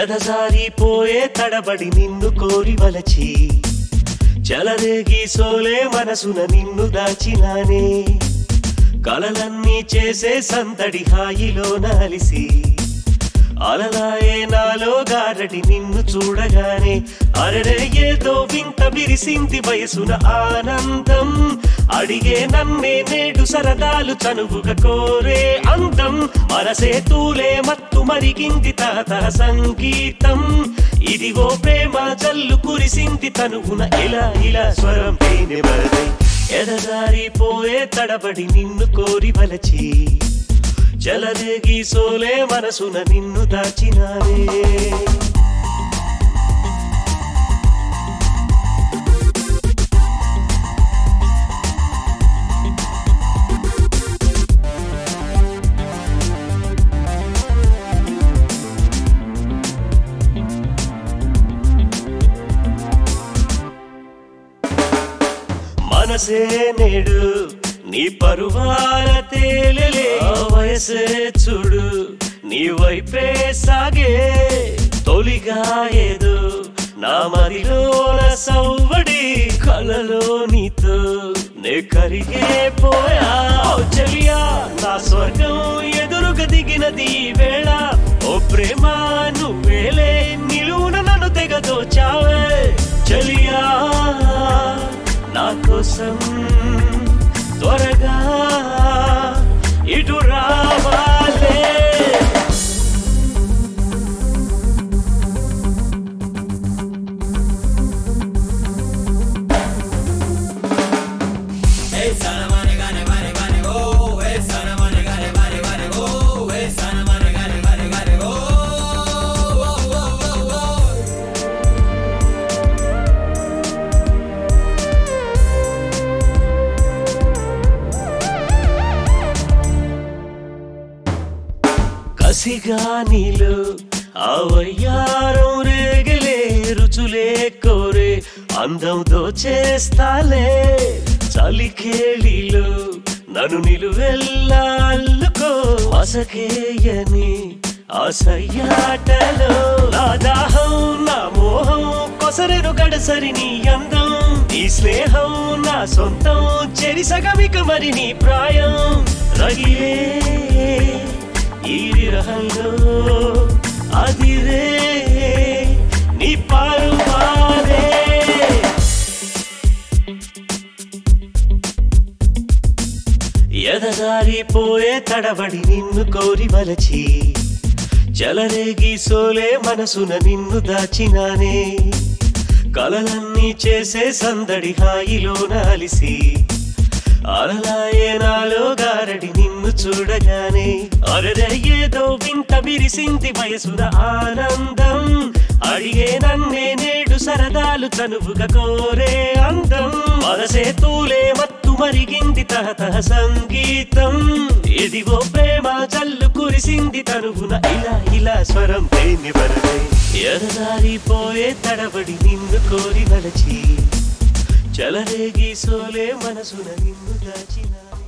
ఎదజారిపోయే తడబడి నిన్ను కోరి వలచి చలరేగి సోలే మనసున నిన్ను దాచినానే కలలన్నీ చేసే సందడి హాయిలో నాలిసి అలలాయే నాలో గారడి నిన్ను చూడగానే అరడే ఏదో వింత విరిసింది వయసున ఆనందం అడిగే నన్నే నేడు సరదాలు చనువుగా కోరే అందం మనసే తూలే మత్తు మరిగింది తాత సంగీతం ఇదిగో ప్రేమ జల్లు కురిసింది తనువున ఇలా ఇలా స్వరం తేనె వరదై ఎదజారిపోయే తడబడి నిన్ను కోరి వలచి జలరేగి సోలే మనసున నిన్ను దాచినానే మనసే నేడు నీ పరువాల తేలలే ఆ వయసే చూడు నీ వైపే సాగే తొలిగా ఏదో నా మదిలోన సవ్వడి కలలో నీతో నే కరిగే పోయా ఓ చెలియా నా స్వర్గం ఎదురుగా దిగినది ఈ వేళ ఓ ప్రేమ నువ్వేలే నిలువున నన్ను తెగదోచావే చెలియా నా కోసం త్వరగా ఇటు రావాలే Hey sana mane gane mane gane go. Hey sana mane gane mane gane go. Hey sana mane gane mane gane go. Oh, oh, oh, oh. కసిగా నీలో అవయ్యారం రేగలే రుచులే కోరే అందం దోచేస్తాలే చలికేళిలో నన్ను నిలువెల్లా అల్లుకో అసకేయని అసయ్యాటలో నా దాహం నా మోహం కొసరెను గడసరి నీ అందం నీ స్నేహం నా సొంతం చెరి సగమిక మరి నీ ప్రాయం రగిలే ఈ విరహంలో అదిరే నీ పారు పారే ఎదగారిపోయే తడబడి నిన్ను కోరి వలచి జలరేగి సోలే మనసున నిన్ను దాచినానే కలలన్నీ చేసే సందడి హాయిలో నాలిసి అలలాయే నాలో గారడి నిన్ను చూడగానే అరరే ఏదో వింత విరిసింది వయసున ఆనందం అడిగే నన్నే నేడు సరదాలు తనువుగా కోరే అందం మనసే తూలే మత్తు మరిగింది తహతహ సంగీతం ఇదిగో ప్రేమ జల్లు కురిసింది తనువున ఇలా ఇలా స్వరం తేని వరదే ఎదదారిపోయే తడబడి నిన్ను కోరి వలచి చలరేగి సోలే మనసున నిన్ను దాచినా